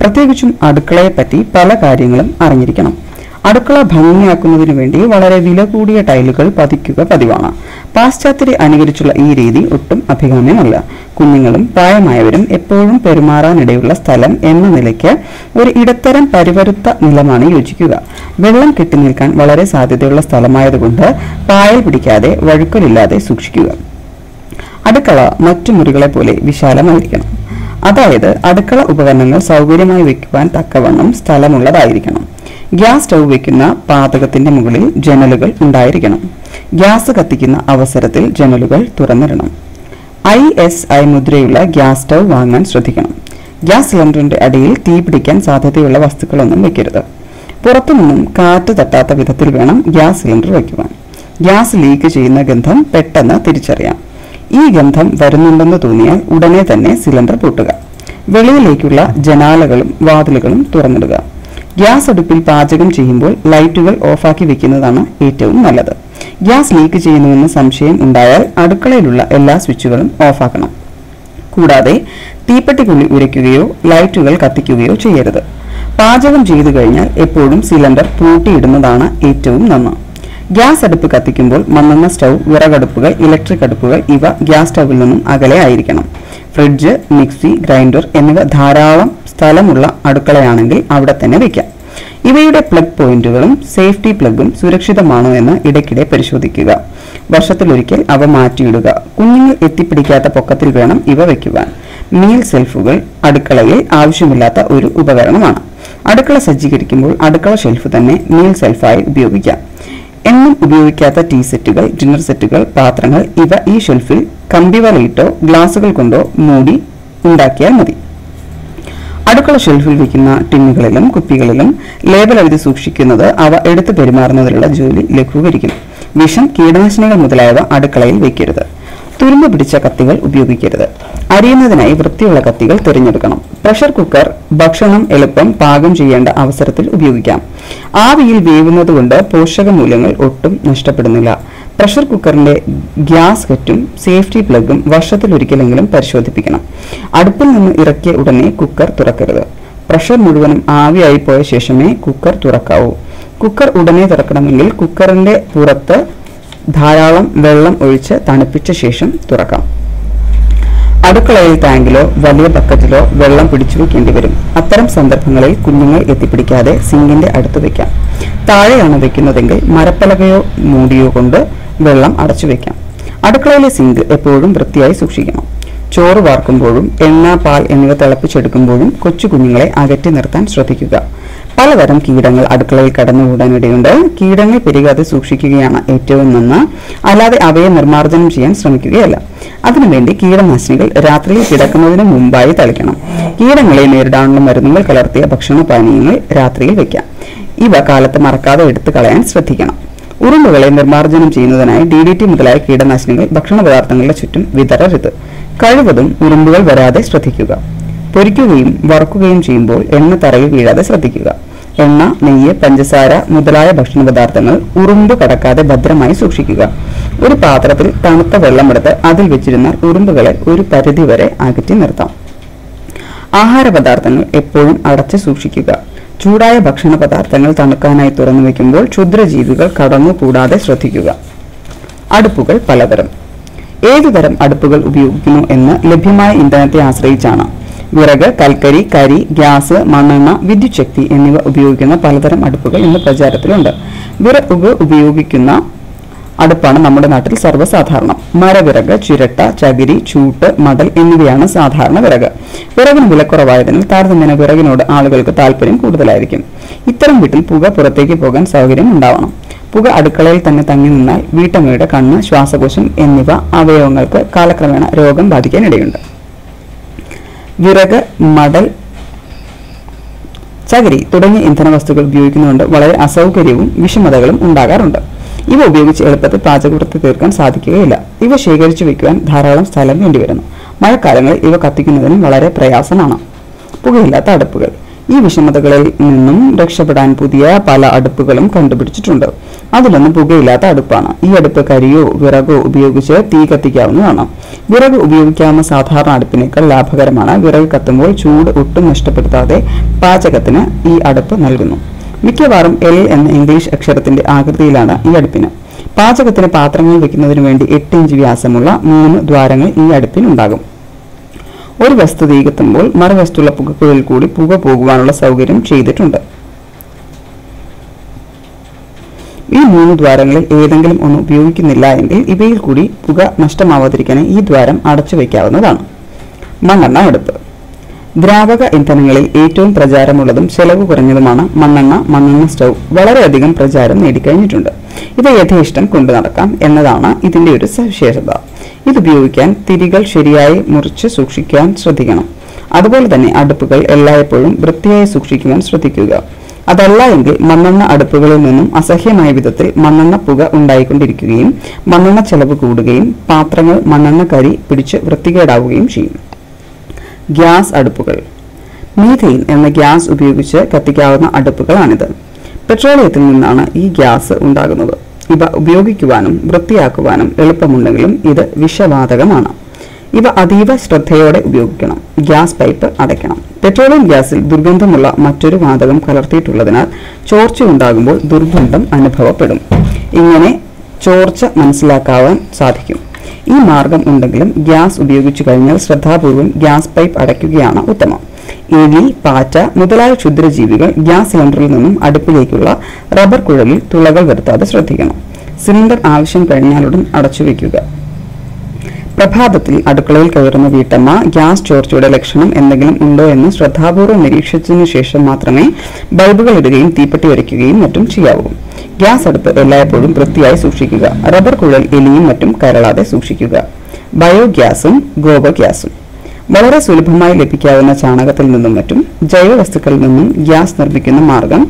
പ്രത്യേകിച്ചും അടുക്കളയെപ്പറ്റി പല കാര്യങ്ങളും അറിഞ്ഞിരിക്കണം അടുക്കള ഭംഗിയാക്കുന്നതിനു വേണ്ടി വളരെ വില കൂടിയ ടൈലുകൾ പതിക്കുക പതിവാണ് പാശ്ചാത്യരെ അനുകരിച്ചുള്ള ഈ രീതി ഒട്ടും അഭികാമ്യമല്ല കുഞ്ഞുങ്ങളും പ്രായമായവരും എപ്പോഴും പെരുമാറാനിടയുള്ള സ്ഥലം എന്ന നിലയ്ക്ക് ഒരു ഇടത്തരം പരിവരുത്ത നിലമാണ് യോജിക്കുക വെള്ളം കെട്ടി നിൽക്കാൻ വളരെ സാധ്യതയുള്ള സ്ഥലമായതുകൊണ്ട് പായൽ പിടിക്കാതെ വഴുക്കലില്ലാതെ സൂക്ഷിക്കുക അടുക്കള മറ്റു മുറികളെ പോലെ വിശാലമായിരിക്കണം അതായത് അടുക്കള ഉപകരണങ്ങൾ സൗകര്യമായി വെക്കുവാൻ തക്കവണ്ണം സ്ഥലമുള്ളതായിരിക്കണം ഗ്യാസ് സ്റ്റൗ വെക്കുന്ന പാതകത്തിന്റെ മുകളിൽ ജനലുകൾ ഉണ്ടായിരിക്കണം ഗ്യാസ് കത്തിക്കുന്ന അവസരത്തിൽ ജനലുകൾ തുറന്നിടണം ഐ എസ് ഐ മുദ്രയുള്ള ഗ്യാസ് സ്റ്റൗ വാങ്ങാൻ ശ്രദ്ധിക്കണം ഗ്യാസ് സിലിണ്ടറിന്റെ അടിയിൽ തീ പിടിക്കാൻ സാധ്യതയുള്ള വസ്തുക്കളൊന്നും വെക്കരുത് പുറത്തുനിന്നും കാറ്റ് തട്ടാത്ത വിധത്തിൽ വേണം ഗ്യാസ് സിലിണ്ടർ വയ്ക്കുവാൻ ഗ്യാസ് ലീക്ക് ചെയ്യുന്ന ഗന്ധം പെട്ടെന്ന് തിരിച്ചറിയാം ഈ ഗന്ധം വരുന്നുണ്ടെന്ന് തോന്നിയാൽ ഉടനെ തന്നെ സിലിണ്ടർ പൂട്ടുക വെളിയിലേക്കുള്ള ജനാലകളും വാതിലുകളും തുറന്നിടുക ഗ്യാസ് അടുപ്പിൽ പാചകം ചെയ്യുമ്പോൾ ലൈറ്റുകൾ ഓഫാക്കി വെക്കുന്നതാണ് ഏറ്റവും നല്ലത് ഗ്യാസ് ലീക്ക് ചെയ്യുന്നുവെന്ന് സംശയം ഉണ്ടായാൽ അടുക്കളയിലുള്ള എല്ലാ സ്വിച്ചുകളും ഓഫാക്കണം കൂടാതെ തീപ്പെട്ടിക്കുള്ളി ഉരയ്ക്കുകയോ ലൈറ്റുകൾ കത്തിക്കുകയോ ചെയ്യരുത് പാചകം ചെയ്തു കഴിഞ്ഞാൽ എപ്പോഴും സിലിണ്ടർ പൂട്ടിയിടുന്നതാണ് ഏറ്റവും നന്ന് ഗ്യാസ് അടുപ്പ് കത്തിക്കുമ്പോൾ മണ്ണെണ്ണ സ്റ്റൗ വിറകടുപ്പുകൾ ഇലക്ട്രിക് അടുപ്പുകൾ ഇവ ഗ്യാസ് സ്റ്റൗവിൽ നിന്നും അകലെ ആയിരിക്കണം ഫ്രിഡ്ജ് മിക്സി ഗ്രൈൻഡർ എന്നിവ ധാരാളം സ്ഥലമുള്ള അടുക്കളയാണെങ്കിൽ അവിടെ തന്നെ വയ്ക്കാം ഇവയുടെ പ്ലഗ് പോയിന്റുകളും സേഫ്റ്റി പ്ലഗും സുരക്ഷിതമാണോ എന്ന് ഇടയ്ക്കിടെ പരിശോധിക്കുക വർഷത്തിലൊരിക്കൽ അവ മാറ്റിയിടുക കുഞ്ഞുങ്ങൾ എത്തിപ്പിടിക്കാത്ത പൊക്കത്തിൽ വേണം ഇവ വയ്ക്കുവാൻ മീൽ സെൽഫുകൾ അടുക്കളയിൽ ആവശ്യമില്ലാത്ത ഒരു ഉപകരണമാണ് അടുക്കള സജ്ജീകരിക്കുമ്പോൾ അടുക്കള ഷെൽഫ് തന്നെ മീൽ സെൽഫായി ഉപയോഗിക്കാം എന്നും ഉപയോഗിക്കാത്ത ടീ സെറ്റുകൾ ഡിന്നർ സെറ്റുകൾ പാത്രങ്ങൾ ഇവ ഈ ഷെൽഫിൽ കമ്പിവലയിട്ടോ ഗ്ലാസുകൾ കൊണ്ടോ മൂടി ഉണ്ടാക്കിയാൽ മതി അടുക്കള ഷെൽഫിൽ വയ്ക്കുന്ന ടിന്നുകളിലും കുപ്പികളിലും ലേബൽ എഴുതി സൂക്ഷിക്കുന്നത് അവ എടുത്തു പെരുമാറുന്നതിലുള്ള ജോലി ലഘൂകരിക്കും വിഷം കീടനാശിനികൾ മുതലായവ അടുക്കളയിൽ വയ്ക്കരുത് തുരുമ്പ് പിടിച്ച കത്തികൾ ഉപയോഗിക്കരുത് അരിയുന്നതിനായി വൃത്തിയുള്ള കത്തികൾ തിരഞ്ഞെടുക്കണം പ്രഷർ കുക്കർ ഭക്ഷണം എളുപ്പം പാകം ചെയ്യേണ്ട അവസരത്തിൽ ഉപയോഗിക്കാം ആവിയിൽ വേവുന്നതുകൊണ്ട് പോഷകമൂല്യങ്ങൾ ഒട്ടും നഷ്ടപ്പെടുന്നില്ല പ്രഷർ കുക്കറിന്റെ ഗ്യാസ് കറ്റും സേഫ്റ്റി പ്ലഗും വർഷത്തിലൊരിക്കലെങ്കിലും പരിശോധിപ്പിക്കണം അടുപ്പിൽ നിന്ന് ഇറക്കിയ ഉടനെ കുക്കർ തുറക്കരുത് പ്രഷർ മുഴുവനും ആവിയായി പോയ ശേഷമേ കുക്കർ തുറക്കാവൂ കുക്കർ ഉടനെ തുറക്കണമെങ്കിൽ കുക്കറിന്റെ പുറത്ത് ധാരാളം വെള്ളം ഒഴിച്ച് തണുപ്പിച്ച ശേഷം തുറക്കാം അടുക്കളയിൽ ടാങ്കിലോ വലിയ ബക്കറ്റിലോ വെള്ളം പിടിച്ചു വെക്കേണ്ടി വരും അത്തരം സന്ദർഭങ്ങളിൽ കുഞ്ഞുങ്ങൾ എത്തിപ്പിടിക്കാതെ സിങ്കിന്റെ അടുത്ത് വെക്കാം താഴെയാണ് വെക്കുന്നതെങ്കിൽ മരപ്പലകയോ മൂടിയോ കൊണ്ട് വെള്ളം അടച്ചു വെക്കാം അടുക്കളയിലെ സിങ്ക് എപ്പോഴും വൃത്തിയായി സൂക്ഷിക്കണം ചോറ് വാർക്കുമ്പോഴും എണ്ണ പാൽ എന്നിവ തിളപ്പിച്ചെടുക്കുമ്പോഴും കൊച്ചു കുഞ്ഞുങ്ങളെ അകറ്റി നിർത്താൻ ശ്രദ്ധിക്കുക പലതരം കീടങ്ങൾ അടുക്കളയിൽ കടന്നുകൂടാനിടയുണ്ട് കീടങ്ങൾ പെരുകാതെ സൂക്ഷിക്കുകയാണ് ഏറ്റവും നന്ന് അല്ലാതെ അവയെ നിർമ്മാർജ്ജനം ചെയ്യാൻ ശ്രമിക്കുകയല്ല അതിനുവേണ്ടി കീടനാശിനികൾ രാത്രിയിൽ കിടക്കുന്നതിന് മുമ്പായി തളിക്കണം കീടങ്ങളെ നേരിടാനുള്ള മരുന്നുകൾ കലർത്തിയ ഭക്ഷണപാനീയങ്ങൾ രാത്രിയിൽ വെക്കാം ഇവ കാലത്ത് മറക്കാതെ എടുത്തു കളയാൻ ശ്രദ്ധിക്കണം ഉറുമ്പുകളെ നിർമ്മാർജ്ജനം ചെയ്യുന്നതിനായി ഡി ഡി ടി മുതലായ കീടനാശിനികൾ ഭക്ഷണ പദാർത്ഥങ്ങളുടെ ചുറ്റും വിതറരുത് കഴിവതും ഉറുമ്പുകൾ വരാതെ ശ്രദ്ധിക്കുക പൊരിക്കുകയും വറുക്കുകയും ചെയ്യുമ്പോൾ എണ്ണ തറയിൽ വീഴാതെ ശ്രദ്ധിക്കുക എണ്ണ നെയ്യ് പഞ്ചസാര മുതലായ ഭക്ഷണ പദാർത്ഥങ്ങൾ ഉറുമ്പ് കടക്കാതെ ഭദ്രമായി സൂക്ഷിക്കുക ഒരു പാത്രത്തിൽ തണുത്ത വെള്ളമെടുത്ത് അതിൽ വെച്ചിരുന്നാൽ ഉറുമ്പുകളെ ഒരു പരിധിവരെ അകറ്റി നിർത്താം ആഹാര പദാർത്ഥങ്ങൾ എപ്പോഴും അടച്ചു സൂക്ഷിക്കുക ചൂടായ ഭക്ഷണ പദാർത്ഥങ്ങൾ തണുക്കാനായി തുറന്നു വയ്ക്കുമ്പോൾ ക്ഷുദ്രജീവികൾ കടന്നുകൂടാതെ ശ്രദ്ധിക്കുക അടുപ്പുകൾ പലതരം ഏതുതരം അടുപ്പുകൾ ഉപയോഗിക്കുന്നു എന്ന് ലഭ്യമായ ഇന്ധനത്തെ ആശ്രയിച്ചാണ് വിറക് കൽക്കരി കരി ഗ്യാസ് മണ്ണെണ്ണ വിദ്യുത് ശക്തി എന്നിവ ഉപയോഗിക്കുന്ന പലതരം അടുപ്പുകൾ ഇന്ന് പ്രചാരത്തിലുണ്ട് വിറക് ഉപയോഗിക്കുന്ന അടുപ്പാണ് നമ്മുടെ നാട്ടിൽ സർവ്വസാധാരണം മരവിറക് ചിരട്ട ചകിരി ചൂട്ട് മടൽ എന്നിവയാണ് സാധാരണ വിറക് വിറകിന് വിലക്കുറവായതിനാൽ താരതമ്യേന വിറകിനോട് ആളുകൾക്ക് താല്പര്യം കൂടുതലായിരിക്കും ഇത്തരം വീട്ടിൽ പുക പുറത്തേക്ക് പോകാൻ സൗകര്യം ഉണ്ടാവണം പുക അടുക്കളയിൽ തന്നെ തങ്ങി നിന്നാൽ വീട്ടമ്മയുടെ കണ്ണ് ശ്വാസകോശം എന്നിവ അവയവങ്ങൾക്ക് കാലക്രമേണ രോഗം ബാധിക്കാനിടയുണ്ട് വിറക് മടൽ ചകിരി തുടങ്ങിയ ഇന്ധന വസ്തുക്കൾ ഉപയോഗിക്കുന്നതുകൊണ്ട് വളരെ അസൗകര്യവും വിഷമതകളും ഉണ്ടാകാറുണ്ട് ഇവ ഉപയോഗിച്ച് എളുപ്പത്തിൽ പാചകവൃത്തി തീർക്കാൻ സാധിക്കുകയില്ല ഇവ ശേഖരിച്ചു വെക്കുവാൻ ധാരാളം സ്ഥലം വേണ്ടിവരുന്നു മഴക്കാലങ്ങളിൽ ഇവ കത്തിക്കുന്നതിനും വളരെ പ്രയാസമാണ് പുകയില്ലാത്ത അടുപ്പുകൾ ഈ വിഷമതകളിൽ നിന്നും രക്ഷപ്പെടാൻ പുതിയ പല അടുപ്പുകളും കണ്ടുപിടിച്ചിട്ടുണ്ട് അതിലൊന്ന് പുകയില്ലാത്ത അടുപ്പാണ് ഈ അടുപ്പ് കരിയോ വിറകോ ഉപയോഗിച്ച് തീ കത്തിക്കാവുന്നതാണ് വിറക് ഉപയോഗിക്കാവുന്ന സാധാരണ അടുപ്പിനേക്കാൾ ലാഭകരമാണ് വിറക് കത്തുമ്പോൾ ചൂട് ഒട്ടും നഷ്ടപ്പെടുത്താതെ പാചകത്തിന് ഈ അടുപ്പ് നൽകുന്നു മിക്കവാറും എൽ എന്ന ഇംഗ്ലീഷ് അക്ഷരത്തിന്റെ ആകൃതിയിലാണ് ഈ അടുപ്പിന് പാചകത്തിന് പാത്രങ്ങൾ വെക്കുന്നതിന് വേണ്ടി എട്ട് ഇഞ്ച് വ്യാസമുള്ള മൂന്ന് ദ്വാരങ്ങൾ ഈ അടുപ്പിനുണ്ടാകും ഒരു വസ്തു തീ കത്തുമ്പോൾ മറുവസ്തുള്ള പുകക്കുഴൽ കൂടി പുക പോകുവാനുള്ള സൗകര്യം ചെയ്തിട്ടുണ്ട് ഈ മൂന്ന് ദ്വാരങ്ങളിൽ ഏതെങ്കിലും ഒന്ന് ഉപയോഗിക്കുന്നില്ല എങ്കിൽ ഇവയിൽ കൂടി പുക നഷ്ടമാവാതിരിക്കാൻ ഈ ദ്വാരം അടച്ചു വയ്ക്കാവുന്നതാണ് മണ്ണെണ്ണ അടുപ്പ് ദ്രാവക ഇന്ധനങ്ങളിൽ ഏറ്റവും പ്രചാരമുള്ളതും ചെലവ് കുറഞ്ഞതുമാണ് മണ്ണെണ്ണ മണ്ണെണ്ണ സ്റ്റൗ വളരെയധികം പ്രചാരം നേടിക്കഴിഞ്ഞിട്ടുണ്ട് ഇത് യഥേഷ്ടം കൊണ്ടു നടക്കാം എന്നതാണ് ഇതിന്റെ ഒരു സവിശേഷത ഇതുപയോഗിക്കാൻ തിരികൾ ശരിയായി മുറിച്ച് സൂക്ഷിക്കാൻ ശ്രദ്ധിക്കണം അതുപോലെ തന്നെ അടുപ്പുകൾ എല്ലായ്പ്പോഴും വൃത്തിയായി സൂക്ഷിക്കുവാൻ ശ്രദ്ധിക്കുക അതല്ല എങ്കിൽ മണ്ണെണ്ണ അടുപ്പുകളിൽ നിന്നും അസഹ്യമായ വിധത്തിൽ മണ്ണെണ്ണ പുക ഉണ്ടായിക്കൊണ്ടിരിക്കുകയും മണ്ണെണ്ണ ചെലവ് കൂടുകയും പാത്രങ്ങൾ മണ്ണെണ്ണ കരി പിടിച്ച് വൃത്തികേടാവുകയും ചെയ്യും ഗ്യാസ് അടുപ്പുകൾ മീഥെയിൻ എന്ന ഗ്യാസ് ഉപയോഗിച്ച് കത്തിക്കാവുന്ന അടുപ്പുകളാണിത് പെട്രോളിയത്തിൽ നിന്നാണ് ഈ ഗ്യാസ് ഉണ്ടാകുന്നത് ഇവ ഉപയോഗിക്കുവാനും വൃത്തിയാക്കുവാനും എളുപ്പമുണ്ടെങ്കിലും ഇത് വിഷവാതകമാണ് ഇവ അതീവ ശ്രദ്ധയോടെ ഉപയോഗിക്കണം ഗ്യാസ് പൈപ്പ് അടയ്ക്കണം പെട്രോളിയം ഗ്യാസിൽ ദുർഗന്ധമുള്ള മറ്റൊരു വാതകം കലർത്തിയിട്ടുള്ളതിനാൽ ചോർച്ച ഉണ്ടാകുമ്പോൾ ദുർഗന്ധം അനുഭവപ്പെടും ഇങ്ങനെ ചോർച്ച മനസ്സിലാക്കാവാൻ സാധിക്കും ഈ മാർഗം ഉണ്ടെങ്കിലും ഗ്യാസ് ഉപയോഗിച്ചു കഴിഞ്ഞാൽ ശ്രദ്ധാപൂർവം ഗ്യാസ് പൈപ്പ് അടയ്ക്കുകയാണ് ഉത്തമം എലി പാറ്റ മുതലായ ക്ഷുദ്രജീവികൾ ഗ്യാസ് സിലിണ്ടറിൽ നിന്നും അടുപ്പിലേക്കുള്ള റബ്ബർ കുഴലിൽ തുളകൾ വരുത്താതെ ശ്രദ്ധിക്കണം സിലിണ്ടർ ആവശ്യം കഴിഞ്ഞാലുടൻ അടച്ചു വയ്ക്കുക പ്രഭാതത്തിൽ അടുക്കളയിൽ കയറുന്ന വീട്ടമ്മ ഗ്യാസ് ചോർച്ചയുടെ ലക്ഷണം എന്തെങ്കിലും ഉണ്ടോ എന്ന് ശ്രദ്ധാപൂർവ്വം നിരീക്ഷിച്ചതിനു ശേഷം മാത്രമേ ബൾബുകൾ ഇടുകയും തീപ്പെട്ടി വരയ്ക്കുകയും മറ്റും ചെയ്യാവൂ ഗ്യാസ് അടുപ്പ് എല്ലായ്പ്പോഴും വൃത്തിയായി സൂക്ഷിക്കുക റബ്ബർ കുഴൽ എലിയും മറ്റും കരളാതെ സൂക്ഷിക്കുക ബയോഗ്യാസും ഗോബർ ഗ്യാസും വളരെ സുലഭമായി ലഭിക്കാവുന്ന ചാണകത്തിൽ നിന്നും മറ്റും ജൈവവസ്തുക്കളിൽ നിന്നും ഗ്യാസ് നിർമ്മിക്കുന്ന മാർഗം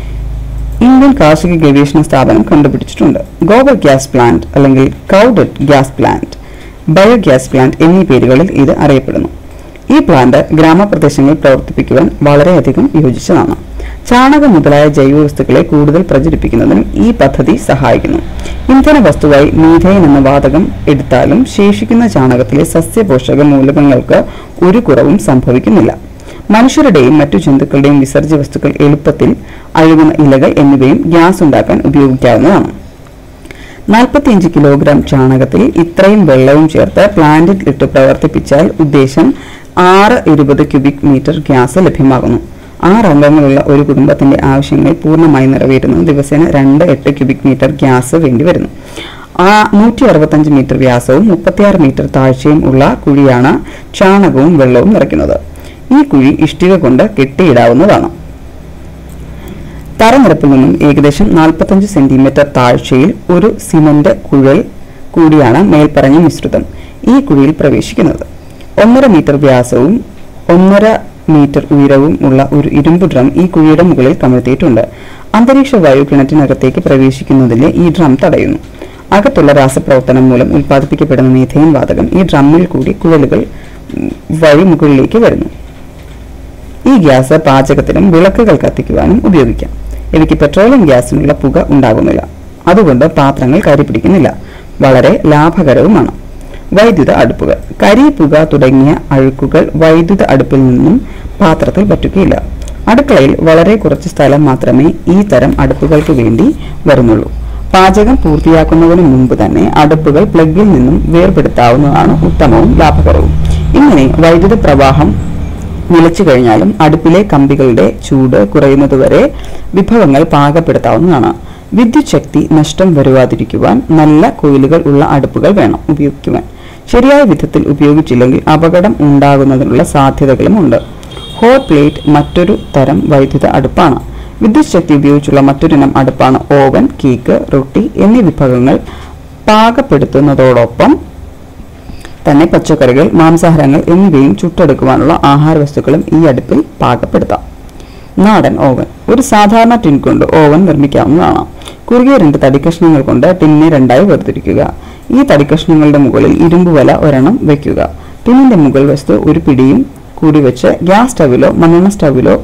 ഇന്ത്യൻ കാർഷിക ഗവേഷണ സ്ഥാപനം കണ്ടുപിടിച്ചിട്ടുണ്ട് ഗോബർ ഗ്യാസ് പ്ലാന്റ് അല്ലെങ്കിൽ കൗഡറ്റ് ഗ്യാസ് പ്ലാന്റ് ബയോഗ്യാസ് പ്ലാന്റ് എന്നീ പേരുകളിൽ ഇത് അറിയപ്പെടുന്നു ഈ പ്ലാന്റ് ഗ്രാമപ്രദേശങ്ങളിൽ പ്രവർത്തിപ്പിക്കുവാൻ വളരെയധികം യോജിച്ചതാണ് ചാണകം മുതലായ ജൈവവസ്തുക്കളെ കൂടുതൽ പ്രചരിപ്പിക്കുന്നതിനും ഈ പദ്ധതി സഹായിക്കുന്നു ഇന്ധന വസ്തുവായി മീഥൈൻ എന്ന വാതകം എടുത്താലും ശേഷിക്കുന്ന ചാണകത്തിലെ സസ്യപോഷക മൂലകങ്ങൾക്ക് ഒരു കുറവും സംഭവിക്കുന്നില്ല മനുഷ്യരുടെയും മറ്റു ജന്തുക്കളുടെയും വിസർജ്യ വസ്തുക്കൾ എളുപ്പത്തിൽ അഴുകുന്ന ഇലകൾ എന്നിവയും ഗ്യാസ് ഉണ്ടാക്കാൻ ഉപയോഗിക്കാവുന്നതാണ് നാൽപ്പത്തിയഞ്ച് കിലോഗ്രാം ചാണകത്തിൽ ഇത്രയും വെള്ളവും ചേർത്ത് പ്ലാന്റിൽ ഇട്ട് പ്രവർത്തിപ്പിച്ചാൽ ഉദ്ദേശം ആറ് ഇരുപത് ക്യൂബിക് മീറ്റർ ഗ്യാസ് ലഭ്യമാകുന്നു ആറ് അംഗങ്ങളുള്ള ഒരു കുടുംബത്തിന്റെ ആവശ്യങ്ങൾ പൂർണ്ണമായി നിറവേറ്റുന്ന ദിവസേന രണ്ട് എട്ട് ക്യൂബിക് മീറ്റർ ഗ്യാസ് വേണ്ടിവരുന്നു ആ നൂറ്റി അറുപത്തഞ്ച് മീറ്റർ വ്യാസവും മുപ്പത്തിയാറ് മീറ്റർ താഴ്ചയും ഉള്ള കുഴിയാണ് ചാണകവും വെള്ളവും നിറയ്ക്കുന്നത് ഈ കുഴി ഇഷ്ടിക കൊണ്ട് കെട്ടിയിടാവുന്നതാണ് തറനിരപ്പിൽ നിന്നും ഏകദേശം നാൽപ്പത്തഞ്ച് സെന്റിമീറ്റർ താഴ്ചയിൽ ഒരു സിമന്റ് കുഴൽ കൂടിയാണ് മേൽപ്പറഞ്ഞ മിശ്രിതം ഈ കുഴിയിൽ പ്രവേശിക്കുന്നത് ഒന്നര മീറ്റർ വ്യാസവും ഒന്നര മീറ്റർ ഉയരവും ഉള്ള ഒരു ഇരുമ്പ് ഡ്രം ഈ കുഴിയുടെ മുകളിൽ കമഴ്ത്തിയിട്ടുണ്ട് അന്തരീക്ഷ വായു കിണറ്റിനകത്തേക്ക് പ്രവേശിക്കുന്നതിനെ ഈ ഡ്രം തടയുന്നു അകത്തുള്ള രാസപ്രവർത്തനം മൂലം ഉൽപ്പാദിപ്പിക്കപ്പെടുന്ന മീഥൈൻ വാതകം ഈ ഡ്രമ്മിൽ കൂടി കുഴലുകൾ ഉം, വഴി മുകളിലേക്ക് വരുന്നു ഈ ഗ്യാസ് പാചകത്തിനും വിളക്കുകൾ കത്തിക്കുവാനും ഉപയോഗിക്കാം ഇവയ്ക്ക് പെട്രോളിയം ഗ്യാസിനുള്ള പുക ഉണ്ടാകുന്നില്ല അതുകൊണ്ട് പാത്രങ്ങൾ കരിപിടിക്കുന്നില്ല വളരെ ലാഭകരവുമാണ് വൈദ്യുത അടുപ്പുകൾ കരി പുക തുടങ്ങിയ അഴുക്കുകൾ വൈദ്യുത അടുപ്പിൽ നിന്നും പാത്രത്തിൽ പറ്റുകയില്ല അടുക്കളയിൽ വളരെ കുറച്ച് സ്ഥലം മാത്രമേ ഈ തരം അടുപ്പുകൾക്ക് വേണ്ടി വരുന്നുള്ളൂ പാചകം പൂർത്തിയാക്കുന്നതിന് മുമ്പ് തന്നെ അടുപ്പുകൾ പ്ലഗിൽ നിന്നും വേർപെടുത്താവുന്നതാണ് ഉത്തമവും ലാഭകരവും ഇങ്ങനെ വൈദ്യുത പ്രവാഹം നിലച്ചു കഴിഞ്ഞാലും അടുപ്പിലെ കമ്പികളുടെ ചൂട് കുറയുന്നതുവരെ വിഭവങ്ങൾ പാകപ്പെടുത്താവുന്നതാണ് വിദ്യുത് ശക്തി നഷ്ടം വരുവാതിരിക്കുവാൻ നല്ല കോയിലുകൾ ഉള്ള അടുപ്പുകൾ വേണം ഉപയോഗിക്കുവാൻ ശരിയായ വിധത്തിൽ ഉപയോഗിച്ചില്ലെങ്കിൽ അപകടം ഉണ്ടാകുന്നതിനുള്ള സാധ്യതകളും ഉണ്ട് ഹോട്ട് പ്ലേറ്റ് മറ്റൊരു തരം വൈദ്യുത അടുപ്പാണ് വിദ്യുത് ശക്തി ഉപയോഗിച്ചുള്ള മറ്റൊരിനം അടുപ്പാണ് ഓവൻ കേക്ക് റൊട്ടി എന്നീ വിഭവങ്ങൾ പാകപ്പെടുത്തുന്നതോടൊപ്പം തന്നെ പച്ചക്കറികൾ മാംസാഹാരങ്ങൾ എന്നിവയും ചുട്ടെടുക്കുവാനുള്ള ആഹാര വസ്തുക്കളും ഈ അടുപ്പിൽ പാകപ്പെടുത്താം നാടൻ ഓവൻ ഒരു സാധാരണ ടിൻ കൊണ്ട് ഓവൻ നിർമ്മിക്കാവുന്നതാണ് കുറുകിയ രണ്ട് തടിക്കഷ്ണങ്ങൾ കൊണ്ട് ടിന്നിനെ രണ്ടായി വേർതിരിക്കുക ഈ തടിക്കഷ്ണങ്ങളുടെ മുകളിൽ ഇരുമ്പ് വല ഒരെണ്ണം വയ്ക്കുക ടിന്നിന്റെ മുകൾ വശത്ത് ഒരു പിടിയും കൂടി വെച്ച് ഗ്യാസ് സ്റ്റവിലോ മണ്ണെണ്ണ സ്റ്റവിലോ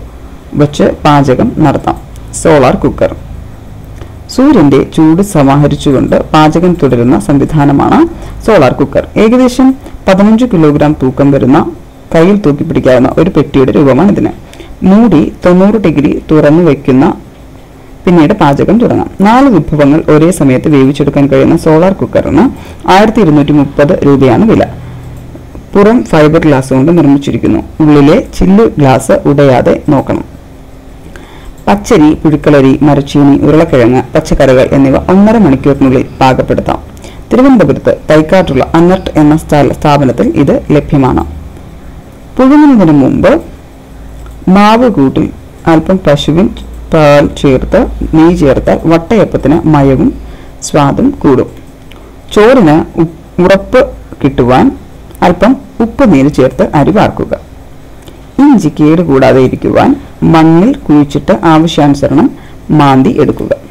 വച്ച് പാചകം നടത്താം സോളാർ കുക്കർ സൂര്യന്റെ ചൂട് സമാഹരിച്ചുകൊണ്ട് പാചകം തുടരുന്ന സംവിധാനമാണ് സോളാർ കുക്കർ ഏകദേശം പതിനഞ്ച് കിലോഗ്രാം തൂക്കം വരുന്ന കയ്യിൽ തൂക്കി പിടിക്കാവുന്ന ഒരു പെട്ടിയുടെ രൂപമാണ് ഇതിന് മൂടി തൊണ്ണൂറ് ഡിഗ്രി തുറന്നു വയ്ക്കുന്ന പിന്നീട് പാചകം തുടങ്ങാം നാല് വിഭവങ്ങൾ ഒരേ സമയത്ത് വേവിച്ചെടുക്കാൻ കഴിയുന്ന സോളാർ കുക്കറിന് ആയിരത്തി ഇരുന്നൂറ്റി മുപ്പത് രൂപയാണ് വില പുറം ഫൈബർ ഗ്ലാസ് കൊണ്ട് നിർമ്മിച്ചിരിക്കുന്നു ഉള്ളിലെ ചില്ല് ഗ്ലാസ് ഉടയാതെ നോക്കണം പച്ചരി പുഴുക്കളരി മരച്ചീനി ഉരുളക്കിഴങ്ങ് പച്ചക്കറികൾ എന്നിവ ഒന്നര മണിക്കൂറിനുള്ളിൽ പാകപ്പെടുത്താം തിരുവനന്തപുരത്ത് തൈക്കാട്ടുള്ള അന്നർട്ട് എന്ന സ്ഥല- സ്ഥാപനത്തിൽ ഇത് ലഭ്യമാണ് പുഴുങ്ങുന്നതിന് മുമ്പ് മാവ് കൂട്ടിൽ അല്പം പശുവിൻ പാൽ ചേർത്ത് നെയ്യ് ചേർത്താൽ വട്ടയപ്പത്തിന് മയവും സ്വാദും കൂടും ചോറിന് ഉപ്പ് ഉറപ്പ് കിട്ടുവാൻ അല്പം ഉപ്പ് നീര് ചേർത്ത് അരി വാർക്കുക ഇഞ്ചി കേട് കൂടാതെ ഇരിക്കുവാൻ മണ്ണിൽ കുഴിച്ചിട്ട് ആവശ്യാനുസരണം മാന്തി എടുക്കുക